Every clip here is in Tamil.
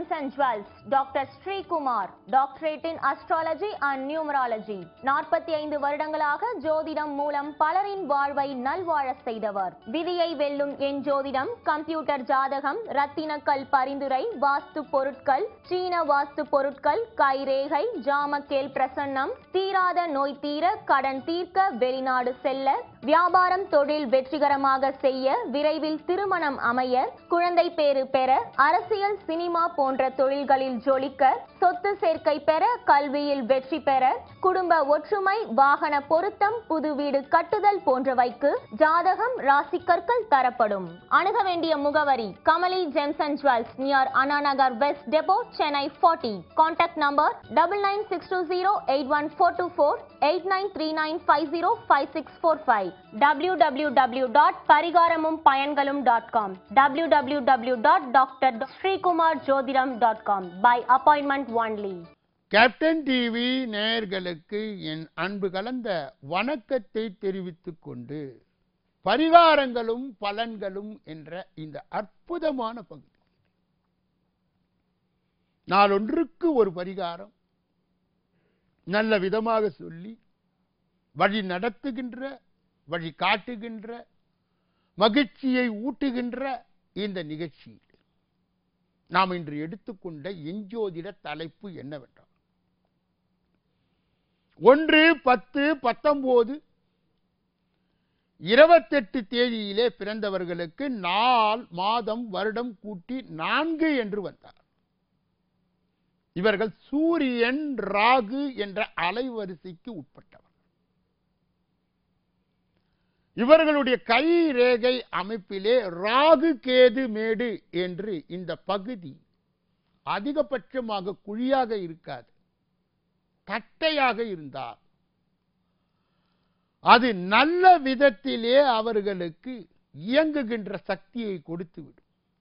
Gems and Jewels, Dr. Sri Kumar, Doctorate in Astrology and Numerology. நாற்பத்தி ஐந்து வருடங்களாக ஜோதிடம் மூலம் பலரின் வாழ்வை நல்வாழ செய்தவர் விதியை வெல்லும் என் ஜோதிடம் கம்ப்யூட்டர் ஜாதகம் ரத்தினக்கல் பரிந்துரை வாஸ்து பொருட்கள் சீன வாஸ்து பொருட்கள் கைரேகை ஜாமக்கேல் பிரசன்னம் தீராத நோய் தீர கடன் தீர்க்க வெளிநாடு செல்ல வியாபாரம் தொழில் வெற்றிகரமாக செய்ய விரைவில் திருமணம் அமைய குழந்தை பேறு பெற அரசியல் சினிமா போன்ற தொழில்களில் ஜொலிக்க சொத்து சேர்க்கை பெற கல்வியில் வெற்றி பெற குடும்ப ஒற்றுமை வாகன பொருத்தம் புது வீடு கட்டுதல் போன்றவைக்கு ஜாதகம் ராசிக்கற்கள் தரப்படும் அணுக வேண்டிய முகவரி Kamali gems and jewels near Annanagar west depot Chennai forty contact number double nine six two zero eight one four two four eight nine three nine five zero five six four five W W W dot பரிகாரமும் பயன்களும் dot com W W W dot doctor Srikumar ஜோதிடம் dot com by appointment only captain TV நேயர்களுக்கு என் அன்பு கலந்த வணக்கத்தை தெரிவித்துக் கொண்டு பரிகாரங்களும் பலன்களும் என்ற இந்த அற்புதமான பகுதி நாளொன்றுக்கு ஒரு பரிகாரம் நல்ல விதமாக சொல்லி வழி நடத்துகின்ற வழி காட்டுகின்ற மகிழ்ச்சியை ஊட்டுகின்ற இந்த நிகழ்ச்சியில் நாம் இன்று எடுத்துக்கொண்ட எஞ்சோதிட தலைப்பு என்னவென்றால் ஒன்று பத்து பத்தொன்பது இருபத்தெட்டு தேதியிலே பிறந்தவர்களுக்கு நாள் மாதம் வருடம் கூட்டி நான்கு என்று வந்தார் இவர்கள் சூரியன் ராகு என்ற அலைவரிசைக்கு உட்பட்டவர் இவர்களுடைய கை ரேகை அமைப்பிலே ராகு கேது மேடு என்று இந்த பகுதி அதிகபட்சமாக குழியாக இருக்காது தட்டையாக இருந்தால் அது நல்ல விதத்திலே அவர்களுக்கு இயங்குகின்ற சக்தியை கொடுத்துவிடும்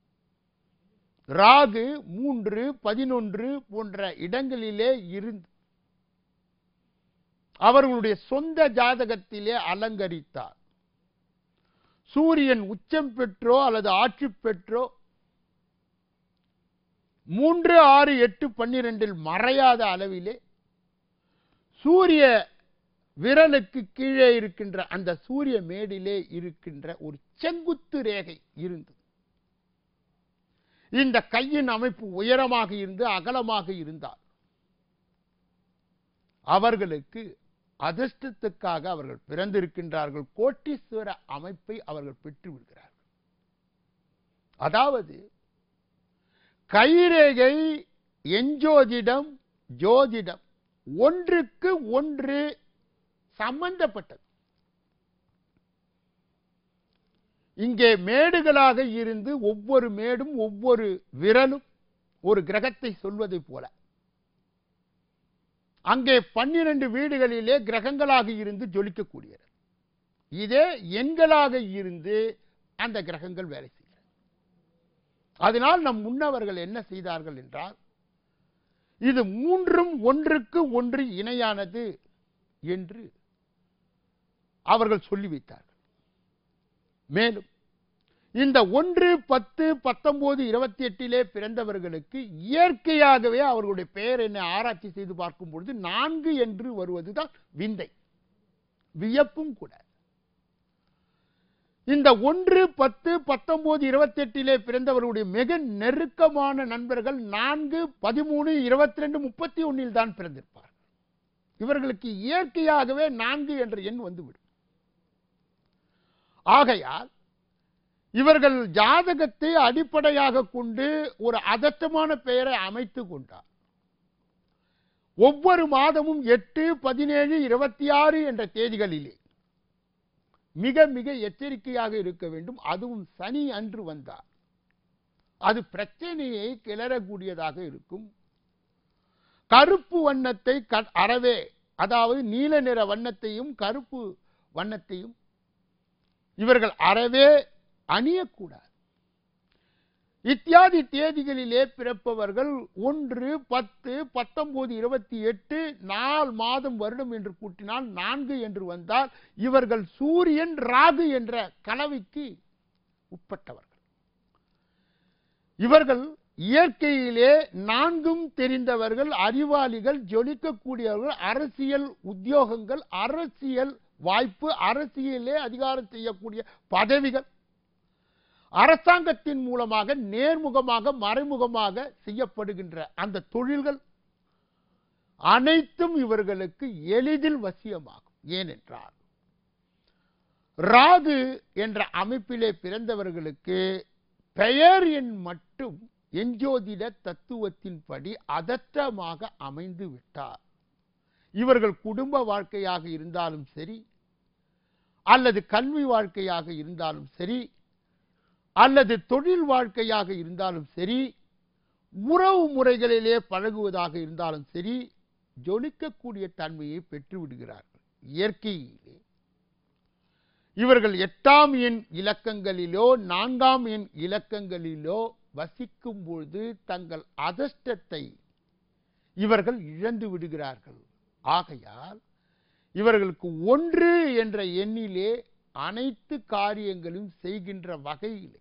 ராகு மூன்று பதினொன்று போன்ற இடங்களிலே இருந்து அவர்களுடைய சொந்த ஜாதகத்திலே அலங்கரித்தார் சூரியன் உச்சம் பெற்றோ அல்லது ஆட்சி பெற்றோ மூன்று ஆறு எட்டு பன்னிரெண்டில் மறையாத அளவிலே சூரிய விரலுக்கு கீழே இருக்கின்ற அந்த சூரிய மேடிலே இருக்கின்ற ஒரு செங்குத்து ரேகை இருந்தது இந்த கையின் அமைப்பு உயரமாக இருந்து அகலமாக இருந்தால் அவர்களுக்கு அதிர்ஷ்டத்துக்காக அவர்கள் பிறந்திருக்கின்றார்கள் கோட்டீஸ்வர அமைப்பை அவர்கள் பெற்று விடுகிறார்கள் அதாவது கைரேகை எஞ்சோதிடம் ஜோதிடம் ஒன்றுக்கு ஒன்று சம்பந்தப்பட்டது இங்கே மேடுகளாக இருந்து ஒவ்வொரு மேடும் ஒவ்வொரு விரலும் ஒரு கிரகத்தை சொல்வதை போல அங்கே பன்னிரண்டு வீடுகளிலே கிரகங்களாக இருந்து ஜொலிக்கக்கூடியது இதே எண்களாக இருந்து அந்த கிரகங்கள் வேலை செய்கிறது அதனால் நம் முன்னவர்கள் என்ன செய்தார்கள் என்றால் இது மூன்றும் ஒன்றுக்கு ஒன்று இணையானது என்று அவர்கள் சொல்லி வைத்தார்கள் மேலும் இந்த ஒன்று பத்து பத்தொன்பது இருபத்தி எட்டிலே பிறந்தவர்களுக்கு இயற்கையாகவே அவர்களுடைய பெயர் என்ன ஆராய்ச்சி செய்து பார்க்கும் பொழுது நான்கு என்று வருவதுதான் விந்தை வியப்பும் கூட இந்த ஒன்று பத்து பத்தொன்பது இருபத்தி எட்டிலே பிறந்தவர்களுடைய மிக நெருக்கமான நண்பர்கள் நான்கு பதிமூணு இருபத்தி ரெண்டு முப்பத்தி ஒன்னில் தான் பிறந்திருப்பார் இவர்களுக்கு இயற்கையாகவே நான்கு என்ற எண் வந்துவிடும் ஆகையால் இவர்கள் ஜாதகத்தை அடிப்படையாக கொண்டு ஒரு அதட்டமான பெயரை அமைத்து கொண்டார் ஒவ்வொரு மாதமும் எட்டு பதினேழு இருபத்தி ஆறு என்ற தேதிகளிலே மிக மிக எச்சரிக்கையாக இருக்க வேண்டும் அதுவும் சனி அன்று வந்தார் அது பிரச்சனையை கிளறக்கூடியதாக இருக்கும் கருப்பு வண்ணத்தை க- அறவே அதாவது நீல நிற வண்ணத்தையும் கருப்பு வண்ணத்தையும் இவர்கள் அறவே அணியக்கூடாது இத்தியாதி தேதிகளிலே பிறப்பவர்கள் ஒன்று பத்து பத்தொன்பது இருபத்தி எட்டு நாள் மாதம் வருடம் என்று கூட்டினால் நான்கு என்று வந்தால் இவர்கள் சூரியன் ராகு என்ற கலவைக்கு உட்பட்டவர்கள் இவர்கள் இயற்கையிலே நான்கும் தெரிந்தவர்கள் அறிவாளிகள் ஜொலிக்கக்கூடியவர்கள் அரசியல் உத்தியோகங்கள் அரசியல் வாய்ப்பு அரசியலே அதிகாரம் செய்யக்கூடிய பதவிகள் அரசாங்கத்தின் மூலமாக நேர்முகமாக மறைமுகமாக செய்யப்படுகின்ற அந்த தொழில்கள் அனைத்தும் இவர்களுக்கு எளிதில் வசியமாகும் ஏனென்றால் ராகு என்ற அமைப்பிலே பிறந்தவர்களுக்கு பெயர் எண் மட்டும் எஞ்சோதிட தத்துவத்தின்படி அதற்றமாக அமைந்து விட்டார் இவர்கள் குடும்ப வாழ்க்கையாக இருந்தாலும் சரி அல்லது கல்வி வாழ்க்கையாக இருந்தாலும் சரி அல்லது தொழில் வாழ்க்கையாக இருந்தாலும் சரி உறவு முறைகளிலே பழகுவதாக இருந்தாலும் சரி ஜொலிக்கக்கூடிய தன்மையை பெற்று விடுகிறார்கள் இயற்கையிலே இவர்கள் எட்டாம் எண் இலக்கங்களிலோ நான்காம் எண் இலக்கங்களிலோ வசிக்கும் பொழுது தங்கள் அதிர்ஷ்டத்தை இவர்கள் இழந்து விடுகிறார்கள் ஆகையால் இவர்களுக்கு ஒன்று என்ற எண்ணிலே அனைத்து காரியங்களும் செய்கின்ற வகையிலே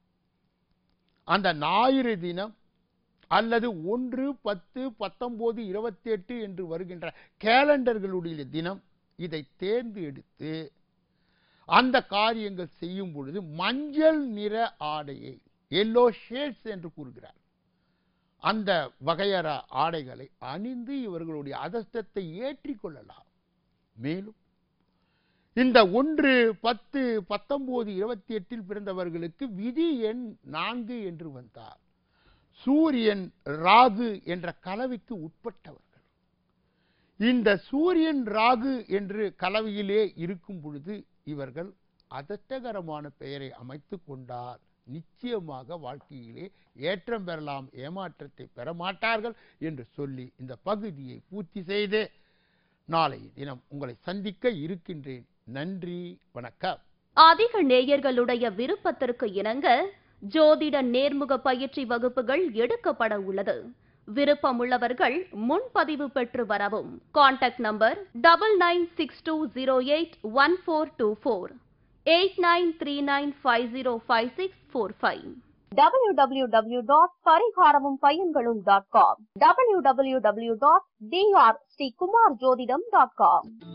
அந்த ஞாயிறு தினம் அல்லது ஒன்று பத்து பத்தொன்பது இருபத்தி எட்டு என்று வருகின்ற கேலண்டர்களுடைய தினம் இதை தேர்ந்து எடுத்து அந்த காரியங்கள் செய்யும் பொழுது மஞ்சள் நிற ஆடையை எல்லோ ஷேட்ஸ் என்று கூறுகிறார் அந்த வகையற ஆடைகளை அணிந்து இவர்களுடைய அதர்ஷ்டத்தை ஏற்றிக் கொள்ளலாம் மேலும் இந்த ஒன்று பத்து பத்தொன்பது இருபத்தி எட்டில் பிறந்தவர்களுக்கு விதி எண் நான்கு என்று வந்தார் சூரியன் ராகு என்ற கலவைக்கு உட்பட்டவர்கள் இந்த சூரியன் ராகு என்று கலவையிலே இருக்கும் பொழுது இவர்கள் அதட்டகரமான பெயரை அமைத்துக் கொண்டார் நிச்சயமாக வாழ்க்கையிலே ஏற்றம் பெறலாம் ஏமாற்றத்தை பெற மாட்டார்கள் என்று சொல்லி இந்த பகுதியை பூர்த்தி செய்து நாளை தினம் உங்களை சந்திக்க இருக்கின்றேன் நன்றி வணக்கம் அதிக நேயர்களுடைய விருப்பத்திற்கு இணங்க ஜோதிட நேர்முக பயிற்சி வகுப்புகள் எடுக்கப்பட உள்ளது விருப்பமுள்ளவர்கள் முன்பதிவு பெற்று வரவும் contact number double nine six two zero eight one four two four eight nine three nine five zero five six four five www.பரிகாரமும் பையன்களும் டாட் காம் www.drஸ்ரீகுமார் ஜோதிடம் டாட் காம்